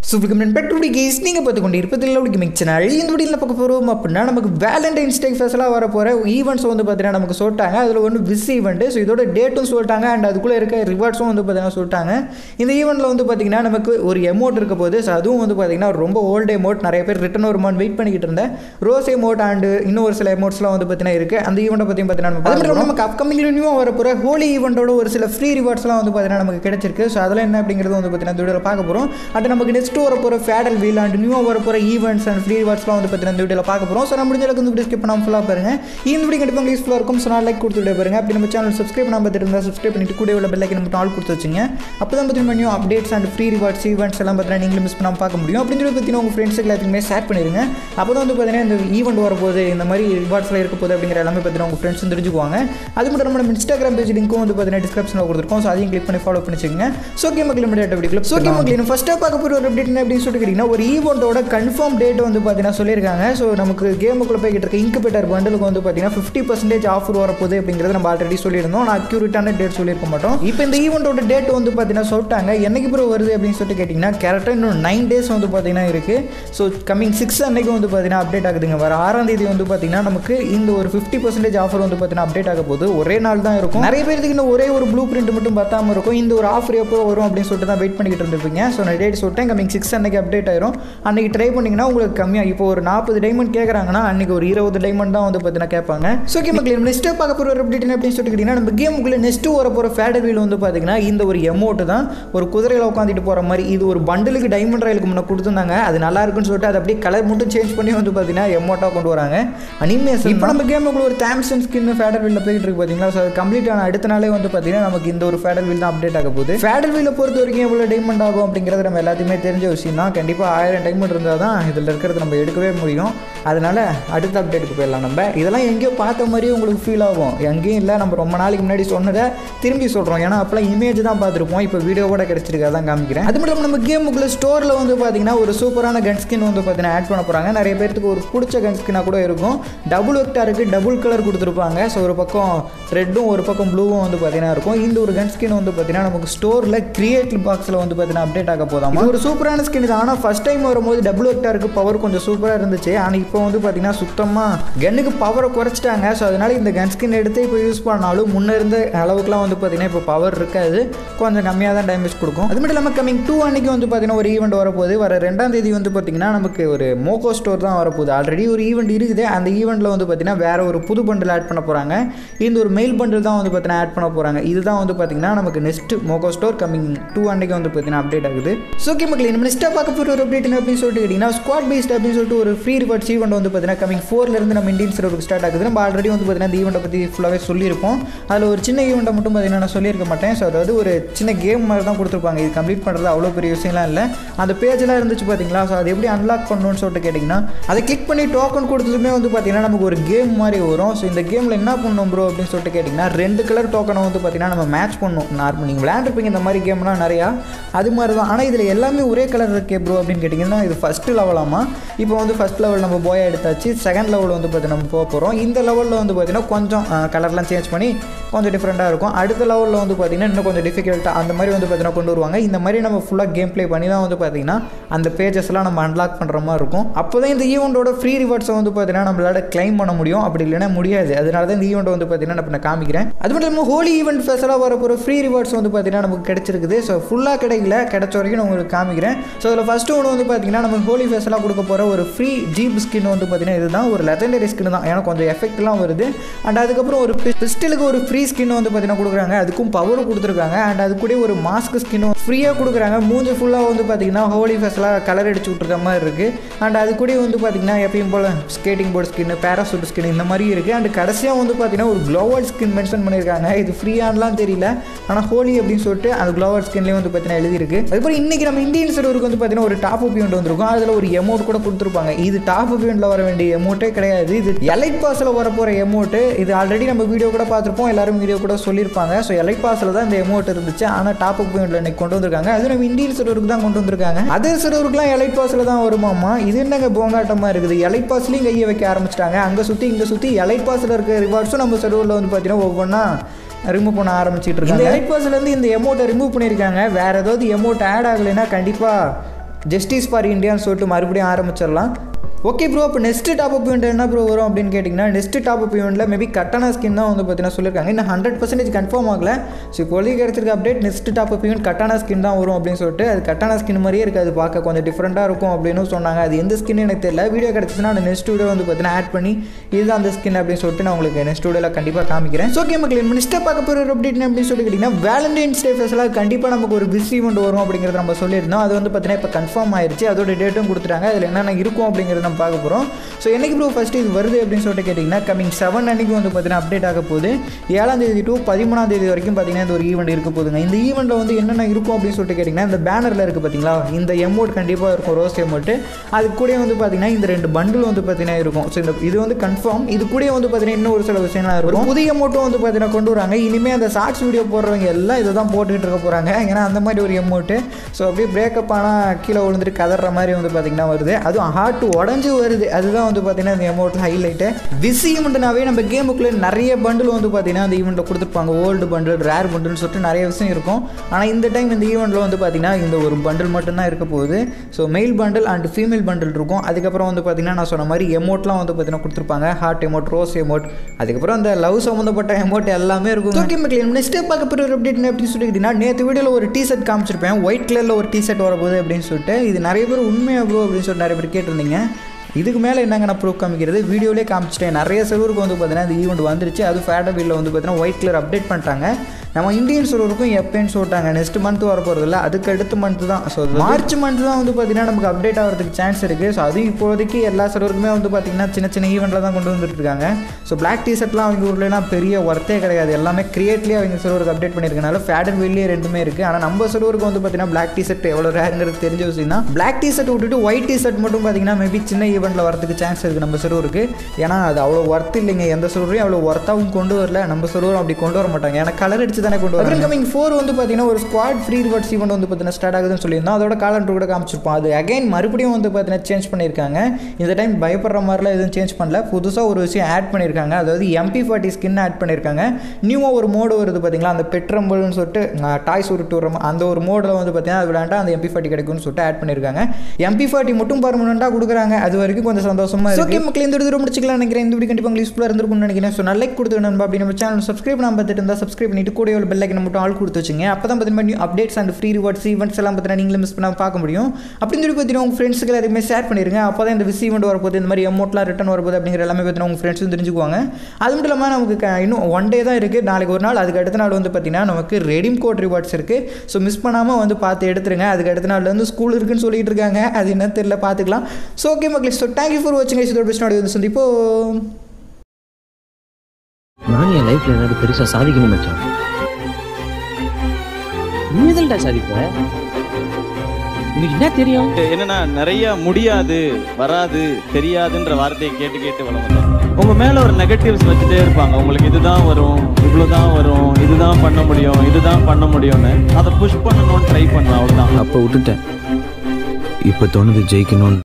சுபிகமன் பெட்ரோடி case நீங்கள் பார்த்து கொண்டு இருப்பதில் அப்படி மிக் சேனல் இந்த வீடியோவில் பார்க்க போகிறோம் அப்படின்னா நமக்கு வேலண்டைன்ஸ் டே ஃபெஸ்டெல்லாம் வர போகிற ஈவெண்ட்ஸ் வந்து பார்த்தீங்கன்னா நமக்கு சொல்லிட்டாங்க அதில் ஒன்று விஸ் ஈவெண்ட்டு ஸோ இதோட டேட்டும் சொல்லிட்டாங்க அண்ட் அதுக்குள்ளே இருக்க ரிவார்ட்ஸும் வந்து பார்த்தீங்கன்னா சொல்லிட்டாங்க இந்த ஈவெண்ட்டில் வந்து பார்த்தீங்கன்னா நமக்கு ஒரு எமௌண்ட் இருக்க போது ஸோ அதுவும் வந்து பார்த்தீங்கன்னா ரொம்ப ஓல்டு எமௌண்ட் நிறைய பேர் ரிட்டன் ஒரு மந்த் வெயிட் பண்ணிக்கிட்டு இருந்தேன் ரோஸ் எமௌண்ட் அண்டு இன்னும் ஒரு சில எமௌண்ட்ஸ்லாம் வந்து பார்த்தீங்கன்னா இருக்குது அந்த ஈவெண்ட்டை பற்றியும் பார்த்தீங்கன்னா நம்ம பார்க்கலாம். நமக்கு அப்கமிங் நியூவாக வர போகிற ஹோலி ஈவெண்ட்டோட ஒரு சில ஃப்ரீ ரிவார்ட்ஸ்லாம் வந்து பார்த்தீங்கன்னா நமக்கு கிடைச்சிருக்கு ஸோ அதெல்லாம் என்ன அப்படிங்கிறது வந்து பார்த்தீங்கன்னா இந்த வீடியோவில் பார்க்க போகிறோம் அண்ட் நமக்கு நெக்ஸ்ட் வர போகிற ஃபேடல் வீல் அண்ட் நியூவாக வர போகிற ஈவெண்ட்ஸ் அண்ட் ஃப்ரீ ரிவார்ட்ஸ்லாம் வந்து பார்த்தீங்கன்னா இந்த வீடியோவில் பார்க்க போகிறோம் ஸோ நம்ம முடிஞ்ச அளவுக்கு இந்த வீடியோ ஸ்கிப் பண்ணாமல் ஃபுல்லாக பாருங்க இந்த வீடியோ கண்டிப்பாக யூஸ்ஃபுல்லாக இருக்கும் ஸோ நான் லைக் கொடுத்துட்டு பாருங்க அப்படி நம்ம சேனல் சப்ஸ்கிரைப் பண்ணாமல் பார்த்துட்டு இருந்தால் சப்ஸ்கிரைப் பண்ணிட்டு கூட உள்ள பெல் ஐக்கன் மட்டும் ஆல் கொடுத்து வச்சுங்க அப்போ தான் பார்த்தீங்கன்னா new updates and free rewards events எல்லாம் பார்த்தீங்கன்னா நீங்களும் மிஸ் பண்ணாமல் பார்க்க முடியும் அப்படின்னு சொல்லி பார்த்தீங்கன்னா உங்கள் ஃப்ரெண்ட்ஸ் எல்லாத்துக்குமே ஷேர் பண்ணிடுங்க அப்போ தான் வந்து பார்த்தீங்கன்னா இந்த ஈவெண்ட் வரப்போகுது இந்த மாதிரி ரிவார்ட்ஸ்லாம் இருக்க போகுது அப்படிங்கிற எல்லாமே பார்த்தீங்கன்னா உங்கள் ஃப்ரெண்ட்ஸ் தெரிஞ்சுக்குவாங்க அது மட்டும் நம்ம இன்ஸ்டாகிராம் பேஜ் லிங்க்கும் வந்து பார்த்தீங்கன்னா டிஸ்கிரிப்ஷனில் கொடுத்துருக்கோம் ஸோ அதையும் கிளிக் பண்ணி ஃபாலோ பண்ணிச்சுங்க ஸோ கேம் மக்கள் முடியாது அப்படி கிளிப் ஸோ கேம் மக்கள் ஃபஸ்ட்டாக பார்க்க போகிற ஒரு அப்டேட் என்ன அப்படின்னு சொல்லிட்டு கேட்டிங்கன்னா ஒரு ஈவெண்ட்டோட கன்ஃபார்ம் டேட் வந்து பார்த்தீங்கன்னா சொல்லியிருக்காங்க ஸோ நமக்கு கேமுக்குள்ளே போய்கிட்டு இருக்க இன்குபேட்டர் பண்டலுக்கு வந்து பார்த்தீங்கன்னா ஃபிஃப்டி பர்சன்டேஜ் ஆஃபர் வரப்போகுது அப்படிங்கிறத நம்ம ஆல்ரெடி சொல்லியிருந்தோம் நான் அக்யூரேட்டான டேட் சொல்லியிருக்க மாட்டோம் இப்போ இந்த ஈவெண்ட்டோட டேட் வந்து பார்த்தீங்கன்னா சொல்லிட்டாங்க என்னைக்கு ப்ரோ வருது அப்படின்னு சொல்லிட்டு கேட்டிங்கன்னா கரெக்டாக இன்னும் நைன் டேஸ் வந்து பார்த்தீங்கன்னா இருக்குது ஸோ கம்மிங் சிக்ஸ் அன்னைக்கு வந்து பார்த்தீங்கன்னா அப்டேட் ஆகுதுங்க வர ஆறாம் தேதி வந்து பார்த்தீங்கன்னா நமக்கு இந்த ஒரு ஃபிஃப்டி பர்சன்டேஜ் ஆஃபர் வந்து பார்த்தீங்கன்னா அப்டேட் ஆக போகுது ஒரே நாள் தான் இருக்கும் நிறைய பேருக்கு இன்னும் ஒரே ஒரு ப்ளூ பிரிண்ட் மட்டும் பார்த்தாம இருக்கும் இந்த ஒரு ஆஃபர் எப்போ வரும் அப்படின்னு சொல்லிட்டு தான் வெயிட் பண்ணிக்கிட்டு இருந்திருப்பீங்க ஸோ நான் டேட் சொல்லிட்டேன் கம்மிங் சிக்ஸ் அன்னைக்கு அப்டேட் ஆயிரும் அன்னைக்கு ட்ரை பண்ணிங்கன்னா உங்களுக்கு கம்மியாக இப்போ ஒரு நாற்பது டைமண்ட் கேட்குறாங்கன்னா அன்னைக்கு ஒரு இருபது டைமண்ட் தான் வந்து பார்த்தீங்கன்னா கேட்பாங்க ஸோ ஓகே மக்கள் நெக்ஸ்ட்டு பார்க்க போகிற ஒரு அப்டேட் என்ன அப்படின்னு சொல்லிட்டு கேட்டிங்கன்னா நம்ம கேமுக்குள்ளே நெக்ஸ்ட்டு வர போகிற ஃபேடர் வீல் வந்து பார்த்தீங்கன்னா இந்த ஒரு எமௌண்ட் தான் ஒரு குதிரையில் உட்காந்துட்டு போகிற மாதிரி இது ஒரு பண்டலுக்கு டைமண்ட் ரயிலுக்கு முன்னே கொடுத்துருந்தாங்க அது நல்லா இருக்குன்னு சொல்லிட்டு அதை அப்படியே கலர் மட்டும் சேஞ்ச் பண்ணி வந்து பார்த்தீங்கன்னா எமௌண்ட்டாக கொண்டு வராங்க அனிமேஷன் இப்போ நம்ம கேமுக்குள்ள ஒரு தாம்சன் ஸ்கின் ஃபேடர் வீலில் போயிட்டு இருக்கு பார்த்தீங்களா ஸோ அது கம்ப்ளீட் ஆன அடுத்த நாளே வந்து பார்த்தீங்கன்னா நமக்கு இந்த ஒரு ஃபேடர் வீல் தான் அப்டேட் ஆக போகுது ஃபேடர் வீலை பொறுத்த வரைக்கும் எவ்வளோ டைமண்ட் ஆகும் அப்படிங்கிறது நம்ம எல்லாத்தையுமே தெரிஞ்ச விஷயம் தான் கண்டிப்பாக ஆயிரம் டைமண்ட் இருந்தால் தான் இதில் இருக்கிறது நம்ம எடுக்கவே முடியும் அதனால அடுத்த அப்டேட்டுக்கு போயிடலாம் நம்ம இதெல்லாம் எங்கேயோ பார்த்த மாதிரியே உங்களுக்கு ஃபீல் ஆகும் எங்கேயும் இல்லை நம்ம ரொம்ப நாளைக்கு முன்னாடி சொன்னதை திரும்பி சொல்கிறோம் ஏன்னா அப்போலாம் இமேஜ் தான் பார்த்துருப்போம் இப்போ வீடியோவோட கிடச்சிருக்கு அதான் காமிக்கிறேன் அது மட்டும் இல்லாமல் நம்ம கேமுக்குள்ள ஸ்டோரில் வந்து பார்த்தீங்கன்னா ஒரு சூப்பரான கன் ஸ்கின் வந்து பார்த்தீங்கன்னா ஆட் பண்ண போகிறாங்க நிறைய பேருக்கு ஒரு பிடிச்ச கன் ஸ்கின்னாக கூட இருக்கும் டபுள் வெக்டாருக்கு டபுள் கலர் கொடுத்துருப்பாங்க ஸோ ஒரு பக்கம் ரெட்டும் ஒரு பக்கம் ப்ளூவும் வந்து பார்த்தீங்கன்னா இருக்கும் இந்த ஒரு கன் ஸ்கின் வந்து பார்த்தீங்கன்னா நமக்கு ஸ்டோரில் கிரியேட் பாக்ஸில் வந்து பார்த்தீங்கன்னா அப்டேட் ஆக போதாமா இது ஒரு சூப்பரான ஸ்கின் தான் ஆனால் ஃபஸ்ட் டைம் வரும்போது டபுள் வெக்டாருக்கு பவர் கொஞ்சம் சூப்பராக இருந்துச்சு ஆனால் இப்போ வந்து பார்த்தீங்கன்னா சுத்தமாக கன்னுக்கு பவரை குறைச்சிட்டாங்க ஸோ அதனால் இந்த கன் ஸ்கின் எடுத்து இப்போ யூஸ் பண்ணாலும் முன்னே இருந்த அளவுக்குலாம் வந்து பார்த்தீங்கன்னா இப்போ பவர் இருக்காது கொஞ்சம் கம்மியாக தான் டேமேஜ் கொடுக்கும் அது மட்டும் இல்லாமல் கம்மிங் டூ அன்னைக்கு வந்து பார்த்தீங்கன்னா ஒரு ஈவெண்ட் வரப்போகுது வர ரெண்டாம் தேதி வந்து பார்த்தீங்கன்னா நமக்கு ஒரு மோகோ ஸ்டோர் தான் வரப்போகுது ஆல்ரெடி ஒரு ஈவெண்ட் இருக்குது அந்த ஈவெண்ட்டில் வந்து பார்த்தீங்கன்னா வேற ஒரு புது பண்டில் ஆட் பண்ண போகிறாங்க இந்த ஒரு மெயில் பண்டில் தான் வந்து பார்த்தீங்கன்னா ஆட் பண்ண போகிறாங்க இதுதான் வந்து பார்த்தீங்கன்னா நமக்கு next Moco store coming to அன்னைக்கு வந்து பார்த்தீங்கன்னா அப்டேட் ஆகுது ஸோ ஓகே மக்களே நம்ம நெக்ஸ்ட்டாக பார்க்க போகிற ஒரு அப்டேட் என்ன அப்படின்னு சொல்லிட்டு கேட்டிங்கன்னா ஸ்குவாட் பேஸ்ட் அப்படின்னு சொல்லிட்டு ஒரு ஃப்ரீ ரிவார்ட்ஸ் ஈவெண்ட் வந்து பார்த்தீங்கன்னா கம்மிங் ஃபோர்லேருந்து நம்ம இந்தியன் சர்வருக்கு ஸ்டார்ட் ஆகுது நம்ம ஆல்ரெடி வந்து பார்த்தீங்கன்னா இந்த ஈவெண்ட்டை பற்றி ஃபுல்லாகவே சொல்லியிருப்போம் அதில் ஒரு சின்ன ஈவெண்ட்டை மட்டும் பார்த்தீங்கன்னா நான் சொல்லியிருக்க மாட்டேன் ஸோ அதாவது ஒரு சின்ன கேம் மாதிரி தான் கொடுத்துருப்பாங்க இது கம்ப்ளீட் பண்ணுறது அவ்வளோ பெரிய விஷயம்லாம் இல்லை அந்த பேஜெலாம் இருந்துச்சு பார்த்தீங்களா ஸோ அது எப்படி அன்லாக் பண்ணணும்னு சொல்லிட்டு கேட்டிங்கன்னா அதை கிளிக் பண்ணி டோக்கன் கொடுத்ததுமே வந்து பார்த்தீங்கன்னா நமக்கு ஒரு கேம் மாதிரி வரும் ஸோ இந்த கேமில் என்ன பண்ணணும் ப்ரோ அப்படின்னு சொல்லிட்டு கேட்டிங்கன்னா ரெண்டு கலர் டோக்கனை வந்து பார்த்தீங்கன்னா நம்ம மேட்ச் பண்ணணும் நார்மல் நீங்கள் விளையாண்டுருப்பீங்க இந்த மாதிரி கேம்லாம் நிறையா அது மாதிரி தான் ஆனால் இதில் எல்லாமே ஒரே கலர் இருக்கே ப்ரோ அப்படின்னு கேட்டிங்கன்னா இது ஃபஸ்ட்டு லெவலாமா இப்போ வந்து ஃபஸ்ட் லெவல் நம்ம போயா எடுத்தாச்சு செகண்ட் லெவல் வந்து பார்த்தீங்கன்னா நம்ம போக போகிறோம் இந்த லெவலில் வந்து பார்த்தீங்கன்னா கொஞ்சம் கலர்லாம் சேஞ்ச் பண்ணி கொஞ்சம் டிஃப்ரெண்ட்டாக இருக்கும் அடுத்த லெவலில் வந்து பார்த்தீங்கன்னா இன்னும் கொஞ்சம் டிஃபிகல்ட்டாக அந்த மாதிரி வந்து பார்த்தீங்கன்னா கொண்டு வருவாங்க இந்த மாதிரி நம்ம ஃபுல்லாக கேம் ப்ளே பண்ணி தான் வந்து பார்த்தீங்கன்னா அந்த பேஜஸ்லாம் நம்ம அன்லாக் பண்ணுற மாதிரி இருக்கும் அப்போ தான் இந்த ஈவெண்ட்டோட ஃப்ரீ ரிவார்ட்ஸை வந்து பார்த்தீங்கன்னா நம்மளால கிளைம் பண்ண முடியும் அப்படி இல்லைன்னா முடியாது அதனால தான் இந்த ஈவெண்ட் வந்து பார்த்தீங்கன்னா நான் காமிக்கிறேன் அது மட்டும் இல்லாமல் ஹோலி ஈவெண்ட் ஃபெஸ்டலாக வர போகிற ஃப்ரீ ரிவார்ட்ஸ் வந்து பார்த்தீங்கன்னா நமக்கு கிடைச்சிருக்குது ஸோ ஃபுல்லாக கிடைக்கல கிடைச்ச வரைக்கும் நான் உங்களுக்கு காமிக்கிறேன் ஸோ அதில் ஃபஸ்ட்டு ஒன்று வந்து பார்த்தீங்கன்னா நம்ம ஹோலி ஃபெஸ்டலாக கொடுக்க போகிற ஒரு ஃப்ரீ ஜீப் ஸ்கின் வந்து பார்த்தீங்கன்னா இதுதான் ஒரு லெஜண்டரி ஸ்கின் தான் ஏன்னா கொஞ்சம் எஃபெக்ட்லாம் வருது அண்ட் அதுக்கப்புறம் ஒரு பிஸ்டலுக்கு ஒரு ஃப்ரீ ஸ்கின் வந்து பார்த்தீங்கன்னா கொடுக்குறாங்க அதுக்கும் பவரும் கொடுத்துருக்காங்க அண்ட் அது கூட ஒரு மாஸ்க் ஸ்கின்னும் ஃப்ரீயாக கொடுக்குறாங்க மூஞ்சி ஃபுல்லாக வந்து பார்த்தீங்கன்னா ஹோலி ஃபெஸ்டலாக கலர் அடிச்சு விட்ருக்க மாதிரி இருக்குது அண்ட் அது கூட வந்து பார்த்தீங்கன்னா எப்பயும் போல் skating board skin parachute skin இந்த மாதிரி இருக்குது அண்ட் கடைசியாக வந்து பார்த்தீங்கன்னா ஒரு க்ளோவல் ஸ்கின் மென்ஷன் பண்ணியிருக்காங்க இது ஃப்ரீயானலாம் தெரியல ஆனால் ஹோலி அப்படின்னு சொல்லிட்டு அந்த க்ளோவல் ஸ்கின்லேயே வந்து பார்த்தீங்கன்னா எழுதியிருக்கு அதுக்கப்புறம் இன்றைக்கி நம்ம இந்தியன் சர்வருக்கு வந்து பார்த்தீங்கன்னா ஒரு டாப் அப் ஈவெண்ட் வந்திருக்கும் அதில் ஒரு எமௌண்ட் கூட கொடுத்துருப்பாங்க இது டாப் அப் ஈவெண்ட்டில் வர வேண்டிய எமௌண்ட்டே கிடையாது இது எலைட் பாஸில் வர போகிற எமௌண்ட்டு இது ஆல்ரெடி நம்ம வீடியோ கூட பார்த்துருப்போம் எல்லாரும் வீடியோ கூட சொல்லியிருப்பாங்க ஸோ எலைட் பாஸில் தான் இந்த எமௌண்ட் இருந்துச்சு ஆனால் டாப் அப் ஈவெண்ட்டில் இன்னைக்கு கொண்டு வந்திருக்காங்க அது நம்ம இந்தியன் சர்வருக்கு தான் கொண்டு வந்திருக்காங்க அதே சர்வருக்குலாம் எலைட் பாஸில் தான் வருமாமா இது என்னங்க போங்காட்டமாக இருக்குது எலைட் பாஸ்லேயும் கையை வைக்க ஆரம்பிச்சிட்டாங்க அங்கே சுற்றி இங்கே சுற்றி எலைட் பாஸில் இருக்க ரிவார்ட்ஸும் நம்ம சர்வரில் வந்து பார்த்தீங்கன்னா ஒவ்வொன்றா ரிமூவ் பண்ண ஆரம்பிச்சிட்டு இருக்காங்க இந்த எலைட் பாஸ்லேருந்து இந்த எமௌண்ட்டை ரிமூவ் பண்ணியிருக்காங்க வேறு ஏதாவது எமௌண்ட் ஆட் ஆகலைன்னா கண்டிப்பாக ஜஸ்டிஸ் ஃபார் இந்தியான்னு சொல்லிட்டு மறுபடியும் ஆரம்பிச்சிடலாம் ஓகே ப்ரோ அப்போ நெக்ஸ்ட் டாப் அப் ஈவெண்ட் என்ன ப்ரோ வரும் அப்படின்னு கேட்டிங்கன்னா நெக்ஸ்ட் டாப் அப் ஈவெண்ட்டில் மேபி கட்டான ஸ்கின் தான் வந்து பார்த்தீங்கன்னா சொல்லியிருக்காங்க இன்னும் ஹண்ட்ரட் பர்சன்டேஜ் கன்ஃபார்ம் ஆகல ஸோ இப்போதைக்கு கிடைச்சிருக்க update next top up event கட்டான ஸ்கின் தான் வரும் அப்படின்னு சொல்லிட்டு அது கட்டான ஸ்கின் மாதிரியே இருக்காது பார்க்க கொஞ்சம் டிஃப்ரெண்ட்டாக இருக்கும் அப்படின்னு சொன்னாங்க அது எந்த ஸ்கின் எனக்கு தெரியல வீடியோ கிடச்சிச்சுன்னா அந்த நெக்ஸ்ட் வீடியோ வந்து பார்த்தீங்கன்னா ஆட் பண்ணி இதுதான் அந்த ஸ்கின் அப்படின்னு சொல்லிட்டு நான் உங்களுக்கு நெக்ஸ்ட் வீடியோவில் கண்டிப்பாக காமிக்கிறேன் ஸோ ஓகே மக்கள் நெக்ஸ்ட்டாக பார்க்க போகிற அப்டேட் அப்படின்னு சொல்லி கேட்டிங்கன்னா வேலண்டைன்ஸ் டே ஃபெஸ்டிவல் கண்டிப்பாக நமக்கு ஒரு பிஸி ஈவெண்ட் வரும் அப்படிங்கிறத நம்ம சொல்லியிருந்தோம் அது வந்து பார்த்தீங்கன்னா இப்போ கன்ஃபார்ம் ஆயிருச்சு அதோட டேட்டும் கொடுத்துட்டாங்க அதில் என்னென்ன இருக்கும் அப்படிங்கிறத நம்ம பார்க்க போகிறோம் ஸோ என்னைக்கு ப்ரோ ஃபஸ்ட்டு இது வருது அப்படின்னு சொல்லிட்டு கேட்டிங்கன்னா கமிங் செவன் அன்னைக்கு வந்து பார்த்தீங்கன்னா அப்டேட் ஆக போகுது ஏழாம் தேதி டு பதிமூணாம் தேதி வரைக்கும் பார்த்தீங்கன்னா இந்த ஒரு ஈவெண்ட் இருக்க போகுதுங்க இந்த ஈவெண்ட்டில் வந்து என்னென்ன இருக்கும் அப்படின்னு சொல்லிட்டு கேட்டிங்கன்னா இந்த பேனரில் இருக்குது பார்த்தீங்களா இந்த எமௌண்ட் கண்டிப்பாக இருக்கும் ரோஸ் எமௌண்ட்டு அது கூட வந்து பார்த்தீங்கன்னா இந்த ரெண்டு பண்டில் வந்து பார்த்தீங்கன்னா இருக்கும் ஸோ இந்த இது வந்து கன்ஃபார்ம் இது கூட வந்து பார்த்தீங்கன்னா இன்னும் ஒரு சில விஷயம்லாம் இருக்கும் புதிய எமௌண்ட்டும் வந்து பார்த்தீங்கன்னா கொண்டு வராங்க இனிமேல் அந்த ஷார்ட்ஸ் வீடியோ போடுறவங்க எல்லாம் இதை தான் போட்டுக்கிட்டு இருக்க போகிறாங்க ஏன்னா அந்த மாதிரி ஒரு எமௌண்ட்டு ஸோ அப்படியே பிரேக்கப் ஆனால் கீழே விழுந்துட்டு கதற மாதிரி வந்து பார்த்தீங்கன்னா வருது அதுவும் ஹார்ட் உடஞ்சி வருது அதுதான் வந்து பார்த்தீங்கன்னா இந்த எமௌண்ட் ஹைலைட்டு விஸ் ஈவெண்ட்னாவே நம்ம கேமுக்குள்ளே நிறைய பண்டில் வந்து பார்த்தீங்கன்னா அந்த ஈவெண்ட்டில் கொடுத்துருப்பாங்க ஓல்டு பண்டில் ரேர் பண்டில்னு சொல்லிட்டு நிறைய விஷயம் இருக்கும் ஆனால் இந்த டைம் இந்த ஈவெண்ட்டில் வந்து பார்த்தீங்கன்னா இந்த ஒரு பண்டில் மட்டும்தான் இருக்க போகுது so male bundle and female bundle இருக்கும் அதுக்கப்புறம் வந்து பார்த்தீங்கன்னா நான் சொன்ன மாதிரி எமௌண்ட்லாம் வந்து பார்த்தீங்கன்னா கொடுத்துருப்பாங்க ஹார்ட் எமௌண்ட் ரோஸ் எமௌண்ட் அதுக்கப்புறம் அந்த லவ் சம்மந்தப்பட்ட எமௌண்ட் எல்லாமே இருக்கும் ஓகே மக்கள் நெக்ஸ்ட் பார்க்க போகிற அப்டேட் என்ன அப்படின்னு சொல்லிக்கிட்டீங்கன்னா நேற்று வீடியோவில் ஒரு டி ஷர்ட் காமிச்சிருப்பேன் ஒயிட் கலரில் ஒரு டி ஷர்ட் வரப்போகுது அப்படின்னு சொல்லிட்டு இது நிறைய பேர் உண்மையாக ப்ரோ அப்படின்னு சொல்லிட்டு நிறைய பேர் கேட்டிருந்தீங்க இதுக்கு மேலே என்னங்க நான் ப்ரூவ் காமிக்கிறது வீடியோலேயே காமிச்சிட்டேன் நிறைய சர்வருக்கு வந்து பார்த்தீங்கன்னா இந்த ஈவெண்ட் வந்துருச்சு அது ஃபேடபிளில் வந்து பார்த்தீங்கன்னா ஒயிட் கலர் அப்டேட் பண்ணிட்டாங்க நம்ம இந்தியன் சர்வருக்கும் எப்போன்னு சொல்லிட்டாங்க நெக்ஸ்ட் மந்த் வர போகிறதில்ல அதுக்கு அடுத்த மந்த் தான் ஸோ மார்ச் மந்த் தான் வந்து பார்த்தீங்கன்னா நமக்கு அப்டேட் ஆகிறதுக்கு சான்ஸ் இருக்குது ஸோ அது இப்போதைக்கு எல்லா சர்வருக்குமே வந்து பார்த்தீங்கன்னா சின்ன சின்ன ஈவெண்ட்டில் தான் கொண்டு வந்துட்டு இருக்காங்க ஸோ பிளாக் டிஷர்ட்லாம் அவங்க ஊர்லலாம் பெரிய ஒர்த்தே கிடையாது எல்லாமே கிரியேட்லேயே அவங்க சர்வருக்கு அப்டேட் பண்ணியிருக்கனால ஃபேட் அண்ட் வெளியே ரெண்டுமே இருக்குது ஆனால் நம்ம சர்வருக்கு வந்து பார்த்தீங்கன்னா பிளாக் டிஷர்ட் எவ்வளோ ரேருங்கிறது தெரிஞ்ச விஷயம் தான் பிளாக் டிஷர்ட் விட்டுட்டு ஒயிட் டிஷர்ட் மட்டும் பார்த்தீங்கன்னா மேபி சின்ன ஈவெண்ட்டில் வரதுக்கு சான்ஸ் இருக்குது நம்ம சர்வருக்கு ஏன்னா அது அவ்வளோ ஒர்த் இல்லைங்க எந்த சர்வரையும் அவ்வளோ ஒர்த்தாகவும் கொண்டு வரல நம்ம சர்வரும் அப்படி கொண்டு வர மாட்டாங்க ஏன்னா கலர் அடிச்சு தானே கொண்டு வரும் கமிங் ஃபோர் வந்து பார்த்தீங்கன்னா ஒரு ஸ்குவாட் ஃப்ரீ ரிவார்ட்ஸ் ஈவெண்ட் வந்து பார்த்தீங்கன்னா ஸ்டார்ட் ஆகுதுன்னு சொல்லியிருந்தோம் அதோட காலண்டர் கூட காமிச்சிருப்போம் அது அகைன் மறுபடியும் வந்து பார்த்தீங்கன்னா சேஞ்ச் பண்ணியிருக்காங்க இந்த டைம் பயப்படுற மாதிரிலாம் எதுவும் சேஞ்ச் பண்ணல புதுசாக ஒரு விஷயம் ஆட் பண்ணியிருக்காங்க அதாவது எம்பி ஃபார்ட்டி ஸ்கின் ஆட் பண்ணியிருக்காங்க நியூவாக ஒரு மோடு வருது பார்த்தீங்களா அந்த பெட்ரம்பிள்னு சொல்லிட்டு டாய்ஸ் உருட்டு வரும் அந்த ஒரு மோடில் வந்து பார்த்தீங்கன்னா அது விளையாண்டா அந்த எம்பி ஃபார்ட்டி கிடைக்கும்னு சொல்லிட்டு ஆட் பண்ணியிருக்காங்க எம்பி ஃபார்ட்டி மட்டும் பர்மனெண்ட்டாக கொடுக்குறாங்க அது வரைக்கும் கொஞ்சம் சந்தோஷமாக இருக்கு ஓகே மக்கள் இந்த வீடியோ முடிச்சுக்கலாம் நினைக்கிறேன் இந்த வீடியோ கண்டிப்பாக யூஸ்ஃபுல்லாக இருந்திருக்கும்னு நினைக்கிறேன் ஸோ நல்ல லைக் கொடுத்து நண்பா அப்படி நம்ம சேனல் சப்ஸ்கிரைப் பண்ணாம பார்த்துட்டு இருந்தால் சப்ஸ்கிரைப் பண்ணிட்டு கூட ஒரு பெல் ஐக்கனை மட்டும் ஆள் கொடுத்து வச்சுங்க அப்போ தான் பார்த்தீங்கன்னா new updates and free rewards events எல்லாம் பார்த்தீங்கன்னா நீங்களும் மிஸ் பண்ணாமல் பார்க்க முடியும் அப்படின்னு சொல்லி பார்த்தீங்கன்னா உங்கள் ஃப்ரெண்ட்ஸுக்கு எல்லாருமே ஷேர் பண்ணிருங்க அப்போ தான் இந்த விஸ் ஈவெண்ட் வரப்போது இந்த மாதிரி அமௌண்ட்லாம் ரிட்டன் வரப்போது அப்படிங்கிற எல்லாமே பார்த்தீங்கன்னா உங்கள் ஃப்ரெண்ட்ஸும் தெரிஞ்சுக்குவாங்க அது மட்டும் இல்லாமல் நமக்கு க- இன்னும் ஒன் டே தான் இருக்குது நாளைக்கு ஒரு நாள் அதுக்கு அடுத்த நாள் வந்து பார்த்தீங்கன்னா நமக்கு ரெடீம் கோட் ரிவார்ட்ஸ் இருக்குது ஸோ மிஸ் பண்ணாமல் வந்து பார்த்து எடுத்துருங்க அதுக்கு அடுத்த நாள் வந்து ஸ்கூல் இருக்குன்னு சொல்லிட்டு இருக்காங்க அது என்ன தெரியல பார்த்துக்கலாம் ஸோ ஓகே மக்களே ஸோ தேங்க்யூ ஃபார் வாட்சிங் இதோட பெஸ்ட் வந்து சந்திப்போம் நான் என் லைஃப்ல ஏதாவது பெருசா சாதிக்கணும் மச்சான் நீ எதில்டா சாதிப்ப உனக்கு என்ன தெரியும் என்னன்னா நிறைய முடியாது வராது தெரியாதுன்ற வார்த்தையை கேட்டு கேட்டு வளர்ந்தேன் உங்க மேல ஒரு நெகட்டிவ்ஸ் வச்சுட்டே இருப்பாங்க உங்களுக்கு இதுதான் வரும் இவ்வளவுதான் வரும் இதுதான் பண்ண முடியும் இதுதான் பண்ண முடியும்னு அதை புஷ் பண்ணணும்னு ட்ரை பண்ணலாம் அவ்வளவுதான் அப்போ விட்டுட்டேன் இப்போ தோணுது ஜெயிக்கணும்னு